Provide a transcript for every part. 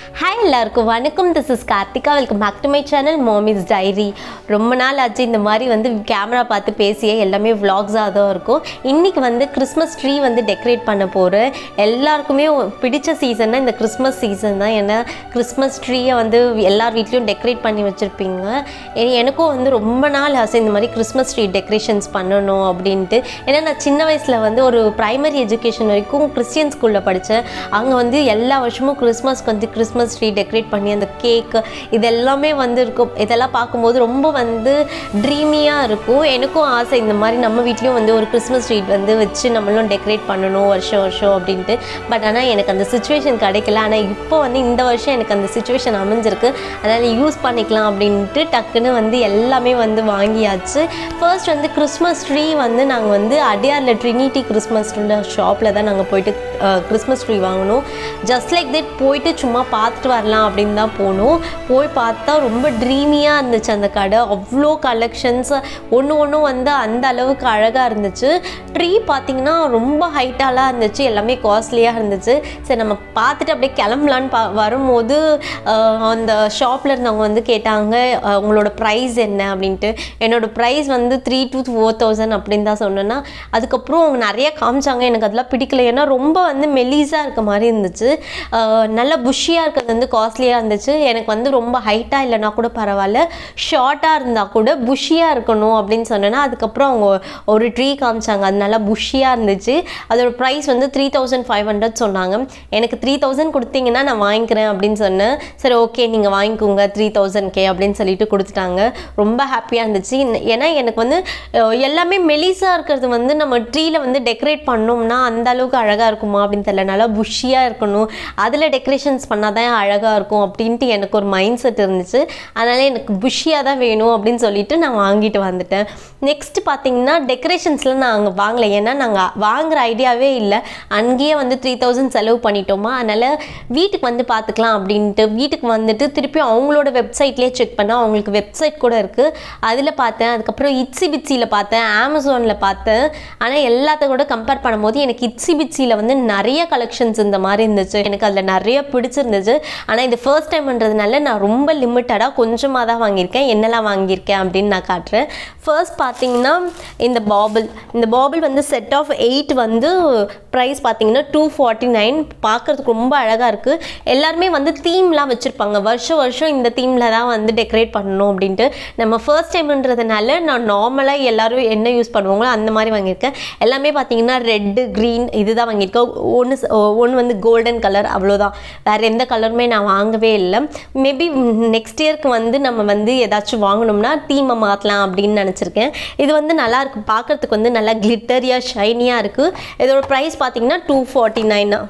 hi எல்லாருக்கும் வணக்கம் this is Karthika welcome back to my channel mommy's diary ரொம்ப நாள் ஆச்சு இந்த மாதிரி வந்து கேமரா பார்த்து பேசிய எல்லாமே vlogs-ஆ தான் இருக்கும் இன்றைக்கி வந்து கிறிஸ்மஸ் ட்ரீ வந்து டெக்கரேட் பண்ண போகிறேன் எல்லாருக்குமே பிடிச்ச சீசன்னா இந்த கிறிஸ்மஸ் சீசன் தான் ஏன்னா கிறிஸ்மஸ் ட்ரீயை வந்து எல்லார் வீட்லேயும் டெக்கரேட் பண்ணி வச்சுருப்பீங்க எனக்கும் வந்து ரொம்ப நாள் ஆசை இந்த மாதிரி கிறிஸ்மஸ் ட்ரீ டெக்கரேஷன்ஸ் பண்ணணும் அப்படின்ட்டு ஏன்னா நான் சின்ன வயசில் வந்து ஒரு ப்ரைமரி எஜுகேஷன் வரைக்கும் கிறிஸ்டியன் ஸ்கூலில் படித்தேன் அங்கே வந்து எல்லா வருஷமும் கிறிஸ்மஸ்க்கு வந்து கிறிஸ்மஸ் ட்ரீ டெக்கரேட் பண்ணி அந்த கேக் இதெல்லாமே வந்து இருக்கும் இதெல்லாம் பார்க்கும்போது ரொம்ப வந்து ட்ரீமியாக இருக்கும் எனக்கும் ஆசை இந்த மாதிரி நம்ம வீட்லேயும் வந்து ஒரு கிறிஸ்மஸ் ட்ரீ வந்து வச்சு நம்மளும் டெக்கரேட் பண்ணணும் வருஷம் வருஷம் அப்படின்ட்டு பட் ஆனால் எனக்கு அந்த சுச்சுவேஷன் கிடைக்கல ஆனால் இப்போ வந்து இந்த வருஷம் எனக்கு அந்த சுச்சுவேஷன் அமைஞ்சிருக்கு அதனால் யூஸ் பண்ணிக்கலாம் அப்படின்ட்டு டக்குன்னு வந்து எல்லாமே வந்து வாங்கியாச்சு ஃபர்ஸ்ட் வந்து கிறிஸ்மஸ் ட்ரீ வந்து நாங்கள் வந்து அடியாரில் ட்ரினிட்டி கிறிஸ்மஸ் ஷாப்பில் தான் நாங்கள் போயிட்டு கிறிஸ்மஸ் ட்ரீ வாங்கினோம் ஜஸ்ட் லைக் தட் போயிட்டு சும்மா பார்த்துட்டு வரலாம் அப்படின்னு தான் போனோம் போய் பார்த்தா ரொம்ப ட்ரீமியாக இருந்துச்சு அந்த கடை அவ்வளோ கலெக்ஷன்ஸ் ஒன்று ஒன்றும் வந்து அந்த அளவுக்கு அழகாக இருந்துச்சு ட்ரீ பார்த்திங்கன்னா ரொம்ப ஹைட்டாலாம் இருந்துச்சு எல்லாமே காஸ்ட்லியாக இருந்துச்சு சரி நம்ம பார்த்துட்டு அப்படியே கிளம்பலான்னு பா வரும்போது அஹ், அந்த ஷாப்பில் இருந்தவங்க வந்து கேட்டாங்க அஹ், உங்களோட ப்ரைஸ் என்ன அப்படின்ட்டு என்னோடய ப்ரைஸ் வந்து த்ரீ to ஃபோர் தௌசண்ட் அப்படின்னு தான் சொன்னேன்னா அதுக்கப்புறம் அவங்க நிறைய காமிச்சாங்க எனக்கு அதெல்லாம் பிடிக்கல ஏன்னா ரொம்ப வந்து மெலிஸாக இருக்க மாதிரி இருந்துச்சு அஹ், நல்ல புஷ்ஷியாக இருக்கிறது வந்து காஸ்ட்லியாக இருந்துச்சு எனக்கு வந்து ரொம்ப ஹைட்டாக இல்லைனா கூட பரவாயில்ல ஷார்ட்டாக இருந்தால் கூட புஷ்ஷியாக இருக்கணும் அப்படின்னு சொன்னேன்னா அதுக்கப்புறம் அவங்க ஒரு ட்ரீ காமிச்சாங்க அது நல்லா புஷ்ஷியாக இருந்துச்சு அதோட ப்ரைஸ் வந்து த்ரீ தௌசண்ட் ஃபைவ் ஹண்ட்ரட் சொன்னாங்க எனக்கு த்ரீ தௌசண்ட் கொடுத்தீங்கன்னா நான் வாங்கிக்கிறேன் அப்படின்னு சொன்னேன் சரி ஓகே நீங்கள் வாங்கிக்கோங்க த்ரீ தௌசண்ட் கே அப்படின்னு சொல்லிட்டு கொடுத்துட்டாங்க ரொம்ப ஹாப்பியாக இருந்துச்சு இன்ன- ஏன்னா எனக்கு வந்து அஹ், எல்லாமே மெலிசாக இருக்கிறது வந்து நம்ம ட்ரீயில் வந்து டெக்கரேட் பண்ணோம்னா அந்த அளவுக்கு அழகாக இருக்குமா அப்படின்னு தெரியல நல்லா புஷ்ஷியாக இருக்கணும் அதில் டெக்கரேஷன்ஸ் பண்ணால் தான் அழகாக இருக்கும் அப்படின்ட்டு எனக்கு ஒரு மைண்ட் செட் இருந்துச்சு அதனால் எனக்கு புஷ்ஷியாக தான் வேணும் அப்படின்னு சொல்லிட்டு நான் வாங்கிட்டு வந்துட்டேன் நெக்ஸ்ட் பார்த்தீங்கன்னா டெக்கரேஷன்ஸ்லாம் நான் அங்கே வாங்கலை ஏன்னா நாங்கள் வாங்குற ஐடியாவே இல்லை அங்கேயே வந்து த்ரீ தௌசண்ட் செலவு பண்ணிட்டோமா அதனால் வீட்டுக்கு வந்து பார்த்துக்கலாம் அப்படின்ட்டு வீட்டுக்கு வந்துட்டு திருப்பி அவங்களோட வெப்சைட்லேயே செக் பண்ணால் அவங்களுக்கு வெப்சைட் கூட இருக்குது அதில் பார்த்தேன் அதுக்கப்புறம் இட்ஸி பிட்ஸியில் பார்த்தேன் அமேசானில் பார்த்தேன் ஆனால் எல்லாத்த கூட கம்பேர் பண்ணும்போது எனக்கு இட்ஸி பிட்ஸியில் வந்து நிறைய கலெக்ஷன்ஸ் இந்த மாதிரி இருந்துச்சு எனக்கு அதில் நிறைய பிடிச்சிருந்துச்சு ஆனால் இது ஃபர்ஸ்ட் டைம்ன்றதுனால நான் ரொம்ப லிமிட்டடாக கொஞ்சமாக தான் வாங்கியிருக்கேன் என்னெல்லாம் வாங்கியிருக்கேன் அப்படின்னு நான் காட்டுறேன் ஃபர்ஸ்ட் பார்த்தீங்கன்னா இந்த பாபிள் இந்த பாபிள் வந்து செட் ஆஃப் எயிட் வந்து ப்ரைஸ் பார்த்தீங்கன்னா டூ ஃபார்ட்டி நைன் பார்க்குறதுக்கு ரொம்ப அழகாக இருக்குது எல்லாருமே வந்து தீம்லாம் வச்சுருப்பாங்க வருஷம் வருஷம் இந்த தீமில் தான் வந்து டெக்கரேட் பண்ணணும் அப்படின்ட்டு நம்ம ஃபர்ஸ்ட் டைம்ன்றதுனால நான் நார்மலாக எல்லாரும் என்ன யூஸ் பண்ணுவாங்களோ அந்த மாதிரி வாங்கியிருக்கேன் எல்லாமே பார்த்தீங்கன்னா ரெட்டு க்ரீன் இதுதான் வாங்கியிருக்கேன் ஒன்று ஒன்று வந்து கோல்டன் கலர் அவ்வளோதான் வேறு எந்த கலருமே நான் வாங்கவே இல்லை மேபி நெக்ஸ்ட் இயர்க்கு வந்து நம்ம வந்து ஏதாச்சும் வாங்கணும்னா தீமை மாற்றலாம் அப்படின்னு நினச்சிருக்கேன் இது வந்து நல்லா இருக்கு பார்க்கறதுக்கு வந்து நல்லா கிளிட்டரியாக ஷைனியாக இருக்குது இதோட ப்ரைஸ் பார்த்தீங்கன்னா டூ ஃபார்ட்டி நைனா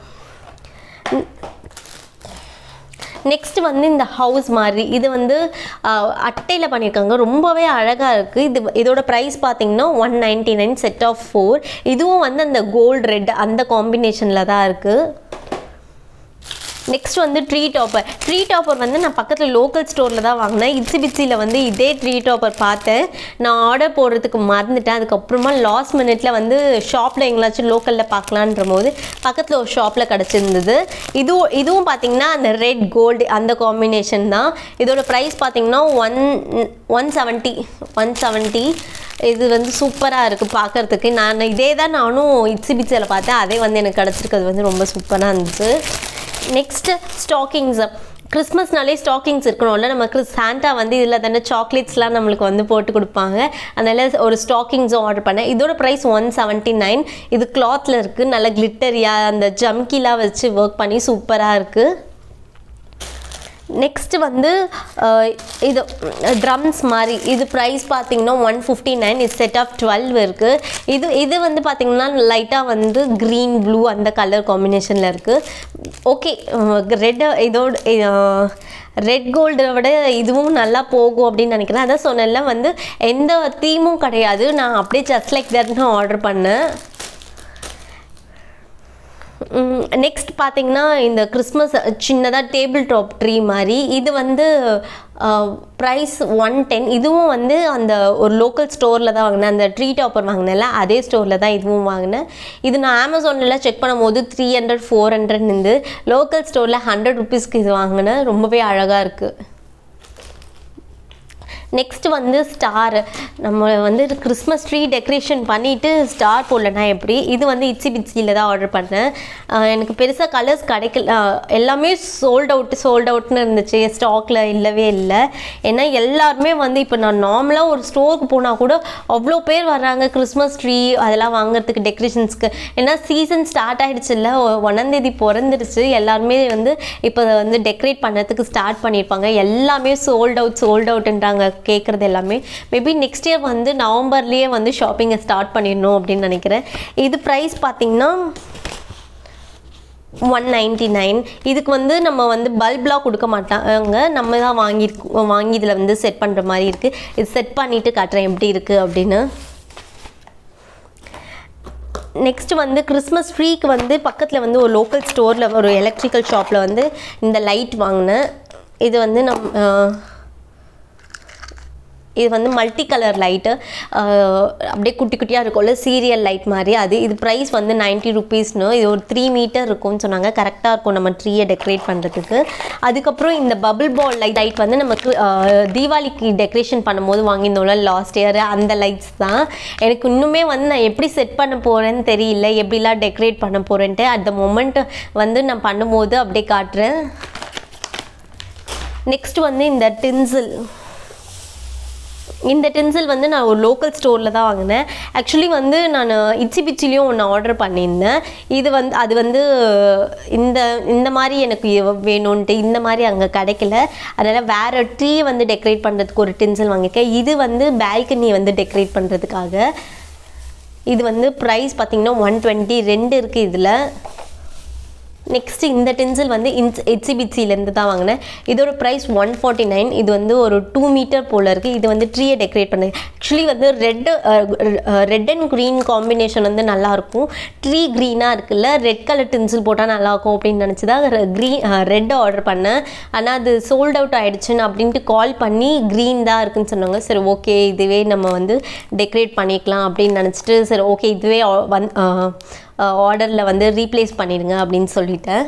நெக்ஸ்ட் வந்து இந்த ஹவுஸ் மாதிரி இது வந்து அட்டையில் பண்ணியிருக்காங்க ரொம்பவே அழகாக இருக்குது இது இதோட ப்ரைஸ் பார்த்தீங்கன்னா one ninety nine set of four இதுவும் வந்து அந்த கோல்டு ரெட் அந்த காம்பினேஷனில் தான் இருக்குது நெக்ஸ்ட் வந்து ட்ரீ டாப்பர் ட்ரீ டாப்பர் வந்து நான் பக்கத்தில் லோக்கல் ஸ்டோரில் தான் வாங்கினேன் இட்ஸி பிட்ஸியில் வந்து இதே ட்ரீ டாப்பர் பார்த்தேன் நான் ஆர்டர் போடுறதுக்கு மறந்துட்டேன் அதுக்கப்புறமா லாஸ்ட் மினிட்ல வந்து ஷாப்பில் எங்கேயாச்சும் லோக்கலில் பார்க்கலான்ற போது பக்கத்தில் ஒரு ஷாப்பில் கிடச்சிருந்தது இதுவும் இதுவும் பார்த்தீங்கன்னா அந்த ரெட் கோல்டு அந்த காம்பினேஷன் தான் இதோட ப்ரைஸ் பார்த்தீங்கன்னா one one seventy one seventy இது வந்து சூப்பராக இருக்குது பார்க்கறதுக்கு நான் இதே தான் நானும் இட்ஸி பிட்ஸில் பார்த்தேன் அதே வந்து எனக்கு கிடச்சிருக்கிறது வந்து ரொம்ப சூப்பராக இருந்துச்சு நெக்ஸ்ட்டு ஸ்டாக்கிங்ஸ் கிறிஸ்மஸ்னாலே ஸ்டாக்கிங்ஸ் இருக்கணும்ல நம்ம கிறிஸ் சாண்டா வந்து இதில் தானே சாக்லேட்ஸ்லாம் நம்மளுக்கு வந்து போட்டு கொடுப்பாங்க அதனால் ஒரு ஸ்டாக்கிங்ஸும் ஆர்டர் பண்ணேன் இதோட ப்ரைஸ் ஒன் செவன்ட்டி நைன் இது கிளாத்தில் இருக்குது நல்ல கிளிட்டரியாக அந்த ஜம்கிலாம் வச்சு ஒர்க் பண்ணி சூப்பராக இருக்குது நெக்ஸ்ட் வந்து அஹ், இது ட்ரம்ஸ் மாதிரி இது ப்ரைஸ் பார்த்தீங்கன்னா ஒன் ஃபிஃப்டி நைன் இது செட் ஆஃப் டுவெல் இருக்குது இது இது வந்து பார்த்தீங்கன்னா லைட்டாக வந்து க்ரீன் ப்ளூ அந்த கலர் காம்பினேஷனில் இருக்குது ஓகே ரெட் இதோட ரெட் கோல்டை விட இதுவும் நல்லா போகும் அப்படின்னு நினைக்கிறேன் அதான் சொன்னேன்ல வந்து எந்த தீமும் கிடையாது நான் அப்படியே ஜஸ்ட் லைக் தட்னு ஆர்டர் பண்ணேன் நெக்ஸ்ட் பார்த்தீங்கன்னா இந்த கிறிஸ்மஸ் சின்னதாக டேபிள் டாப் ட்ரீ மாதிரி இது வந்து ப்ரைஸ் ஒன் டென் இதுவும் வந்து அந்த ஒரு லோக்கல் ஸ்டோரில் தான் வாங்கினேன் அந்த ட்ரீ டாப்பர் வாங்கினேன்ல அதே ஸ்டோரில் தான் இதுவும் வாங்கினேன் இது நான் அமேசானில் செக் பண்ணும்போது த்ரீ ஹண்ட்ரட் ஃபோர் ஹண்ட்ரட் இருந்து லோக்கல் ஸ்டோரில் ஹண்ட்ரட் ருபீஸ்க்கு இது வாங்கினேன் ரொம்பவே அழகாக இருக்குது நெக்ஸ்ட் வந்து ஸ்டார் நம்ம வந்து கிறிஸ்மஸ் ட்ரீ டெக்கரேஷன் பண்ணிவிட்டு ஸ்டார் போடலனா எப்படி இது வந்து இட்ஸி பிட்ஸியில் தான் ஆர்டர் பண்ணேன் அஹ் எனக்கு பெருசாக கலர்ஸ் கிடைக்கல அஹ் எல்லாமே சோல்ட் அவுட் சோல்ட் அவுட்னு இருந்துச்சு ஸ்டாக்கில் இல்லவே இல்லை ஏன்னா எல்லாருமே வந்து இப்போ நான் நார்மலாக ஒரு ஸ்டோருக்கு போனால் கூட அவ்வளோ பேர் வர்றாங்க கிறிஸ்மஸ் ட்ரீ அதெல்லாம் வாங்குறதுக்கு டெக்கரேஷன்ஸ்க்கு ஏன்னா சீசன் ஸ்டார்ட் ஆகிடுச்சுல்ல ஒன்றாந்தேதி பிறந்துருச்சு எல்லாருமே வந்து இப்போ வந்து டெக்கரேட் பண்ணுறதுக்கு ஸ்டார்ட் பண்ணியிருப்பாங்க எல்லாமே சோல்ட் அவுட் சோல்ட் அவுட்ன்றாங்க கேட்குறது எல்லாமே மேபி நெக்ஸ்ட் இயர் வந்து நவம்பர்லேயே வந்து ஷாப்பிங்கை ஸ்டார்ட் பண்ணிடணும் அப்படின்னு நினைக்கிறேன் இது ப்ரைஸ் பார்த்தீங்கன்னா ஒன் நைன்டி நைன் இதுக்கு வந்து நம்ம வந்து பல்ப்லாம் கொடுக்க மாட்டாங்க நம்ம தான் வாங்கியிருக்கோம் வாங்கி இதில் வந்து செட் பண்ணுற மாதிரி இருக்குது இது செட் பண்ணிவிட்டு காட்டுறேன் எப்படி இருக்குது அப்படின்னு நெக்ஸ்ட் வந்து கிறிஸ்மஸ் ட்ரீக்கு வந்து பக்கத்தில் வந்து ஒரு லோக்கல் ஸ்டோரில் ஒரு எலக்ட்ரிக்கல் ஷாப்பில் வந்து இந்த லைட் வாங்கினேன் இது வந்து நம் அஹ், இது வந்து மல்டி கலர் லைட்டு அப்படியே குட்டி குட்டியாக இருக்கும்ல சீரியல் லைட் மாதிரி அது இது ப்ரைஸ் வந்து நைன்ட்டி ருபீஸ்னு இது ஒரு த்ரீ மீட்டர் இருக்கும்னு சொன்னாங்க கரெக்டாக இருக்கும் நம்ம ட்ரீயை டெக்கரேட் பண்ணுறதுக்கு அதுக்கப்புறம் இந்த பபிள் பால் லைட் லைட் வந்து நமக்கு அஹ், தீபாவளிக்கு டெக்கரேஷன் பண்ணும்போது வாங்கியிருந்தோம்ல லாஸ்ட் இயர் அந்த லைட்ஸ் தான் எனக்கு இன்னுமே வந்து நான் எப்படி செட் பண்ண போகிறேன்னு தெரியல எப்படிலாம் டெக்கரேட் பண்ண போகிறேன்ட்டு அந்த மொமெண்ட் வந்து நான் பண்ணும்போது அப்படியே காட்டுறேன் நெக்ஸ்ட் வந்து இந்த டின்சில் இந்த டென்சில் வந்து நான் ஒரு லோக்கல் ஸ்டோரில் தான் வாங்கினேன் ஆக்சுவலி வந்து நான் இட்சி பிச்சிலையும் ஒன்று ஆர்டர் பண்ணியிருந்தேன் இது வந்து அது வந்து இந்த இந்த மாதிரி எனக்கு வேணும்ன்ட்டு இந்த மாதிரி அங்கே கிடைக்கல அதனால் வேறு ட்ரீ வந்து டெக்கரேட் பண்ணுறதுக்கு ஒரு டென்சில் வாங்கியிருக்கேன் இது வந்து பால்கனி வந்து டெக்கரேட் பண்ணுறதுக்காக இது வந்து ப்ரைஸ் பார்த்தீங்கன்னா ஒன் டுவெண்ட்டி ரெண்டு இருக்குது இதில் நெக்ஸ்ட் இந்த டென்சில் வந்து இன்ஸ் எச்சிபிசிலேருந்து தான் வாங்கினேன் இதோட ப்ரைஸ் ஒன் ஃபார்ட்டி நைன் இது வந்து ஒரு டூ மீட்டர் போல் இருக்குது இது வந்து ட்ரீயை டெக்கரேட் பண்ணது ஆக்சுவலி வந்து red red and green combination வந்து நல்லாயிருக்கும் ட்ரீ க்ரீனாக இருக்குல்ல ரெட் கலர் டென்சில் போட்டால் நல்லாயிருக்கும் அப்படின்னு நினச்சி தான் க்ரீன் ரெட் ஆர்டர் பண்ணேன் ஆனால் அது சோல்ட் அவுட் ஆகிடுச்சுன்னு அப்படின்ட்டு கால் பண்ணி க்ரீன் தான் இருக்குன்னு சொன்னாங்க சரி ஓகே இதுவே நம்ம வந்து டெக்கரேட் பண்ணிக்கலாம் அப்படின்னு நினச்சிட்டு சரி ஓகே இதுவே வந் ஆர்டரில் வந்து ரீப்ளேஸ் பண்ணிடுங்க அப்படின்னு சொல்லிட்டேன்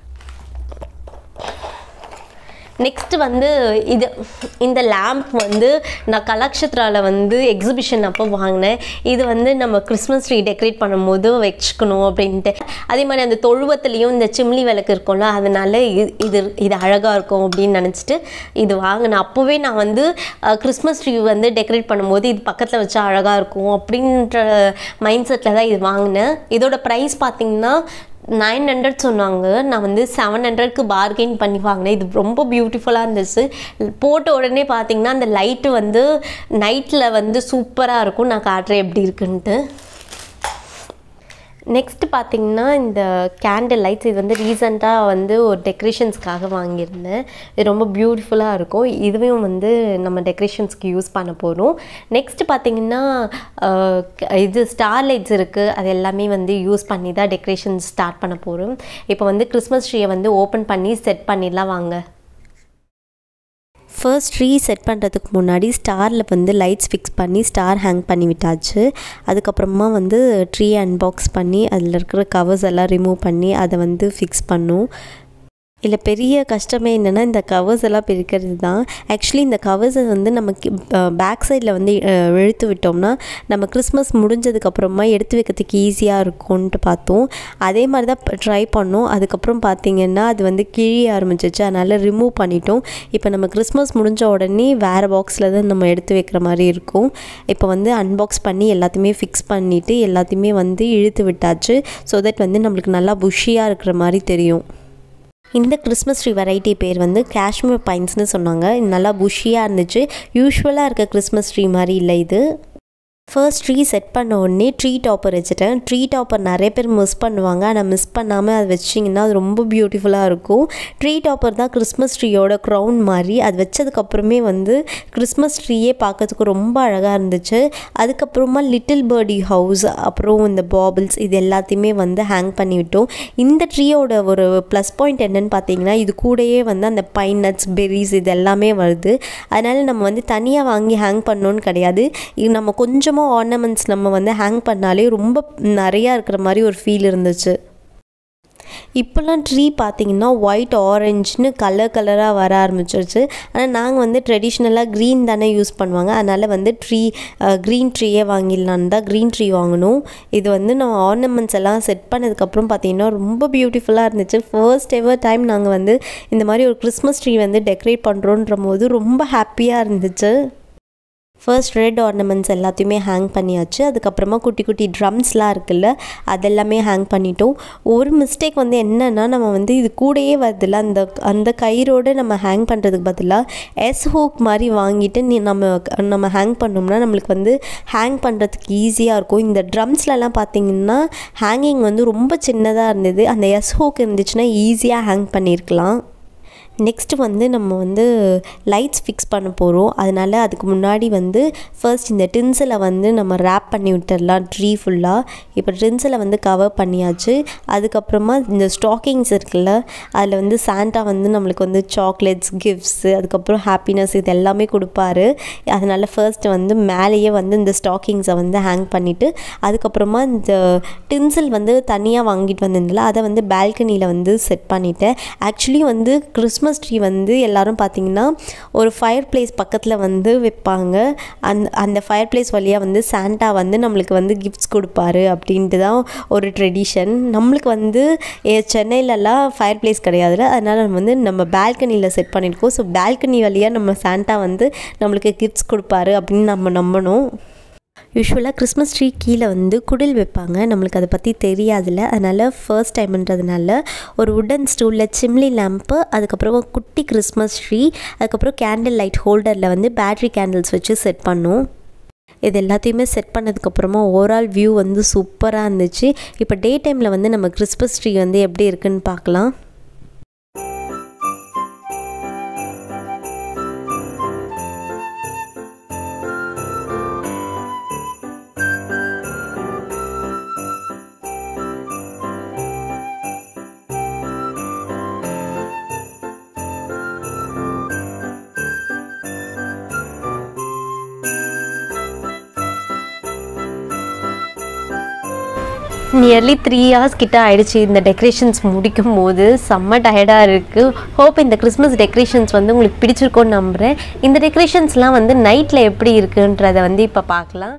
நெக்ஸ்ட் வந்து இது இந்த லேம்ப் வந்து நான் கலாக்ஷத்ராவில் வந்து எக்ஸிபிஷன் அப்போ வாங்கினேன் இது வந்து நம்ம கிறிஸ்மஸ் ட்ரீ டெக்கரேட் பண்ணும்போது வச்சுக்கணும் அப்படின்ட்டு அதே மாதிரி அந்த தொழுவத்துலேயும் இந்த சிம்லி விளக்கு இருக்கும்ல அதனால இது இது இது அழகாக இருக்கும் அப்படின்னு நினச்சிட்டு இது வாங்கினேன் அப்போவே நான் வந்து கிறிஸ்மஸ் ட்ரீ வந்து டெக்கரேட் பண்ணும்போது இது பக்கத்தில் வச்சா அழகாக இருக்கும் அப்படின்ற மைண்ட் செட்டில் தான் இது வாங்கினேன் இதோட ப்ரைஸ் பார்த்தீங்கன்னா நைன் ஹண்ட்ரட் சொன்னாங்க நான் வந்து செவன் ஹண்ட்ரட்க்கு பார்கெயின் பண்ணி வாங்கினேன் இது ரொம்ப பியூட்டிஃபுல்லாக இருந்துச்சு போட்ட உடனே பார்த்தீங்கன்னா அந்த லைட்டு வந்து நைட்டில் வந்து சூப்பராக இருக்கும் நான் காட்டுறேன் எப்படி இருக்குன்ட்டு நெக்ஸ்ட் பார்த்தீங்கன்னா இந்த கேண்டில் லைட்ஸ் இது வந்து ரீசெண்டாக வந்து ஒரு டெக்கரேஷன்ஸ்க்காக வாங்கியிருந்தேன் இது ரொம்ப பியூட்டிஃபுல்லாக இருக்கும் இதுவும் வந்து நம்ம டெக்கரேஷன்ஸ்க்கு யூஸ் பண்ண போகிறோம் நெக்ஸ்ட் பார்த்தீங்கன்னா அஹ், இது ஸ்டார் லைட்ஸ் இருக்குது அது எல்லாமே வந்து யூஸ் பண்ணி தான் டெக்கரேஷன் ஸ்டார்ட் பண்ண போகிறோம் இப்போ வந்து கிறிஸ்மஸ் ட்ரீயை வந்து ஓப்பன் பண்ணி செட் பண்ணிடலாம் வாங்க ஃபர்ஸ்ட் ட்ரீ செட் பண்ணுறதுக்கு முன்னாடி ஸ்டாரில் வந்து லைட்ஸ் ஃபிக்ஸ் பண்ணி ஸ்டார் ஹேங் பண்ணி விட்டாச்சு அதுக்கப்புறமா வந்து ட்ரீ அன்பாக்ஸ் பண்ணி அதில் இருக்கிற கவர்ஸ் எல்லாம் ரிமூவ் பண்ணி அதை வந்து ஃபிக்ஸ் பண்ணும் இல்லை பெரிய கஷ்டமே என்னென்னா இந்த கவர்ஸ் எல்லாம் பிரிக்கிறது தான் ஆக்சுவலி இந்த கவர்ஸை வந்து நமக்கு பேக் சைடில் வந்து அஹ், இழுத்து விட்டோம்னா நம்ம கிறிஸ்மஸ் முடிஞ்சதுக்கப்புறமா எடுத்து வைக்கிறதுக்கு ஈஸியாக இருக்கும்ன்ட்டு பார்த்தோம் அதே மாதிரி தான் ட்ரை பண்ணோம் அதுக்கப்புறம் பார்த்தீங்கன்னா அது வந்து கிழிய ஆரம்பிச்சிச்சு அதனால் ரிமூவ் பண்ணிட்டோம் இப்போ நம்ம கிறிஸ்மஸ் முடிஞ்ச உடனே வேறு பாக்ஸில் தான் நம்ம எடுத்து வைக்கிற மாதிரி இருக்கும் இப்போ வந்து அன்பாக்ஸ் பண்ணி எல்லாத்தையுமே ஃபிக்ஸ் பண்ணிவிட்டு எல்லாத்தையுமே வந்து இழுத்து விட்டாச்சு ஸோ தட் வந்து நம்மளுக்கு நல்லா புஷியாக இருக்கிற மாதிரி தெரியும் இந்த கிறிஸ்மஸ் ட்ரீ வெரைட்டி பேர் வந்து காஷ்மீர் பைன்ஸ்னு சொன்னாங்க இது நல்லா புஷியாக இருந்துச்சு யூஸ்வலாக இருக்க கிறிஸ்மஸ் ட்ரீ மாதிரி இல்லை இது ஃபர்ஸ்ட் ட்ரீ செட் பண்ண உடனே ட்ரீ டாப்பர் வச்சுட்டேன் ட்ரீ டாப்பர் நிறைய பேர் மிஸ் பண்ணுவாங்க ஆனால் மிஸ் பண்ணாமல் அதை வச்சிங்கன்னா அது ரொம்ப பியூட்டிஃபுல்லாக இருக்கும் ட்ரீ டாப்பர் தான் கிறிஸ்மஸ் ட்ரீயோட க்ரௌன் மாதிரி அது வச்சதுக்கப்புறமே வந்து கிறிஸ்மஸ் ட்ரீயே பார்க்கறதுக்கு ரொம்ப அழகாக இருந்துச்சு அதுக்கப்புறமா லிட்டில் பேர்டி ஹவுஸ் அப்புறம் இந்த பாபிள்ஸ் இது எல்லாத்தையுமே வந்து ஹேங் பண்ணி விட்டோம் இந்த ட்ரீயோட ஒரு ப்ளஸ் பாயிண்ட் என்னன்னு பார்த்தீங்கன்னா இது கூடயே வந்து அந்த பைன் நட்ஸ் பெரிஸ் இது எல்லாமே வருது அதனால் நம்ம வந்து தனியாக வாங்கி ஹேங் பண்ணணும்னு கிடையாது இது நம்ம கொஞ்சமாக ஆர்னமெண்ட்ஸ் நம்ம வந்து ஹேங் பண்ணாலே ரொம்ப நிறையா இருக்கிற மாதிரி ஒரு ஃபீல் இருந்துச்சு இப்போல்லாம் ட்ரீ பார்த்தீங்கன்னா ஒயிட் ஆரஞ்சுன்னு கலர் கலராக வர ஆரம்பிச்சிருச்சு ஆனால் நாங்கள் வந்து ட்ரெடிஷ்னலாக க்ரீன் தானே யூஸ் பண்ணுவாங்க அதனால் வந்து ட்ரீ க்ரீன் ட்ரீயே வாங்கிடலான்னு தான் க்ரீன் ட்ரீ வாங்கினோம் இது வந்து நம்ம ஆர்னமெண்ட்ஸ் எல்லாம் செட் பண்ணதுக்கப்புறம் பார்த்தீங்கன்னா ரொம்ப பியூட்டிஃபுல்லாக இருந்துச்சு ஃபர்ஸ்ட் எவர் டைம் நாங்கள் வந்து இந்த மாதிரி ஒரு கிறிஸ்மஸ் ட்ரீ வந்து டெக்கரேட் பண்ணுறோன்ற போது ரொம்ப ஹாப்பியாக இருந்துச்சு ஃபர்ஸ்ட் ரெட் ஆர்னமெண்ட்ஸ் எல்லாத்தையுமே ஹேங் பண்ணியாச்சு அதுக்கப்புறமா குட்டி குட்டி ட்ரம்ஸ்லாம் இருக்குல்ல அதெல்லாமே ஹேங் பண்ணிட்டோம் ஒரு மிஸ்டேக் வந்து என்னென்னா நம்ம வந்து இது கூடயே வருதுல்ல அந்த அந்த கயிறோடு நம்ம ஹேங் பண்ணுறதுக்கு பதிலாக எஸ் ஹூக் மாதிரி வாங்கிட்டு நீ நம்ம நம்ம ஹேங் பண்ணோம்னா நம்மளுக்கு வந்து ஹேங் பண்ணுறதுக்கு ஈஸியாக இருக்கும் இந்த ட்ரம்ஸ்லலாம் பார்த்தீங்கன்னா ஹேங்கிங் வந்து ரொம்ப சின்னதாக இருந்தது அந்த எஸ் ஹூக் இருந்துச்சுன்னா ஈஸியாக ஹேங் பண்ணியிருக்கலாம் நெக்ஸ்ட்டு வந்து நம்ம வந்து லைட்ஸ் ஃபிக்ஸ் பண்ண போகிறோம் அதனால் அதுக்கு முன்னாடி வந்து ஃபர்ஸ்ட் இந்த டின்ஸில் வந்து நம்ம ரேப் பண்ணி விட்டுடலாம் ட்ரீ ஃபுல்லாக இப்போ டின்ஸில் வந்து கவர் பண்ணியாச்சு அதுக்கப்புறமா இந்த ஸ்டாக்கிங்ஸ் இருக்குல்ல அதில் வந்து சாண்டா வந்து நம்மளுக்கு வந்து சாக்லேட்ஸ் கிஃப்ட்ஸு அதுக்கப்புறம் ஹாப்பினஸ் இது எல்லாமே கொடுப்பாரு அதனால் ஃபர்ஸ்ட் வந்து மேலேயே வந்து இந்த ஸ்டாக்கிங்ஸை வந்து ஹேங் பண்ணிவிட்டு அதுக்கப்புறமா இந்த டின்சில் வந்து தனியாக வாங்கிட்டு வந்திருந்தல அதை வந்து பால்கனியில் வந்து செட் பண்ணிட்டேன் ஆக்சுவலி வந்து கிறிஸ்மஸ் ட்ரீ வந்து எல்லாரும் பார்த்தீங்கன்னா ஒரு ஃபயர் பிளேஸ் பக்கத்தில் வந்து வைப்பாங்க அந்த அந்த ஃபயர் பிளேஸ் வழியாக வந்து சாண்டா வந்து நம்மளுக்கு வந்து கிஃப்ட்ஸ் கொடுப்பாரு அப்படின்ட்டு தான் ஒரு ட்ரெடிஷன் நம்மளுக்கு வந்து ஏ- சென்னையிலலாம் ஃபயர் பிளேஸ் கிடையாதுல அதனால் நம்ம வந்து நம்ம பால்கனியில் செட் பண்ணியிருக்கோம் ஸோ பால்கனி வழியாக நம்ம சாண்டா வந்து நம்மளுக்கு கிஃப்ட்ஸ் கொடுப்பாரு அப்படின்னு நம்ம நம்பணும் யூஸ்வலாக கிறிஸ்மஸ் ட்ரீ கீழே வந்து குடில் வைப்பாங்க நம்மளுக்கு அதை பற்றி தெரியாதுல்ல அதனால் ஃபர்ஸ்ட் டைம்ன்றதுனால ஒரு உடன் ஸ்டூலில் சிம்லி லேம்ப்பு அதுக்கப்புறம் குட்டி கிறிஸ்மஸ் ட்ரீ அதுக்கப்புறம் கேண்டில் லைட் ஹோல்டரில் வந்து பேட்ரி கேண்டில்ஸ் வச்சு செட் பண்ணோம் இது எல்லாத்தையுமே செட் பண்ணதுக்கப்புறமா ஓவரால் வியூ வந்து சூப்பராக இருந்துச்சு இப்போ டே டைமில் வந்து நம்ம கிறிஸ்மஸ் ட்ரீ வந்து எப்படி இருக்குன்னு பார்க்கலாம் நியர்லி த்ரீ ஹவர்ஸ் கிட்ட ஆயிடுச்சு இந்த டெக்கரேஷன்ஸ் முடிக்கும் போது செம்ம டயர்டாக இருக்குது ஹோப் இந்த கிறிஸ்மஸ் டெக்கரேஷன்ஸ் வந்து உங்களுக்கு பிடிச்சிருக்கோன்னு நம்புகிறேன் இந்த டெக்கரேஷன்ஸ்லாம் வந்து நைட்டில் எப்படி இருக்குன்றதை வந்து இப்போ பார்க்கலாம்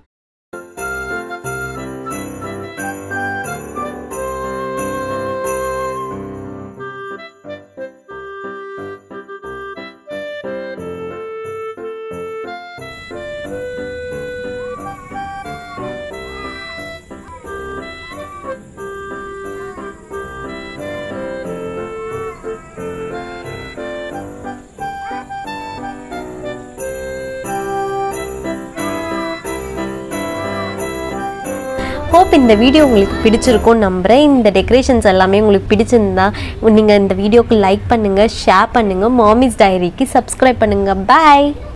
ஹோப் இந்த வீடியோ உங்களுக்கு பிடிச்சிருக்கும்னு நம்புகிறேன் இந்த டெக்கரேஷன்ஸ் எல்லாமே உங்களுக்கு பிடிச்சிருந்தா நீங்கள் இந்த வீடியோக்கு லைக் பண்ணுங்கள் ஷேர் பண்ணுங்கள் மாமிஸ் டைரிக்கு சப்ஸ்கிரைப் பண்ணுங்கள் பாய்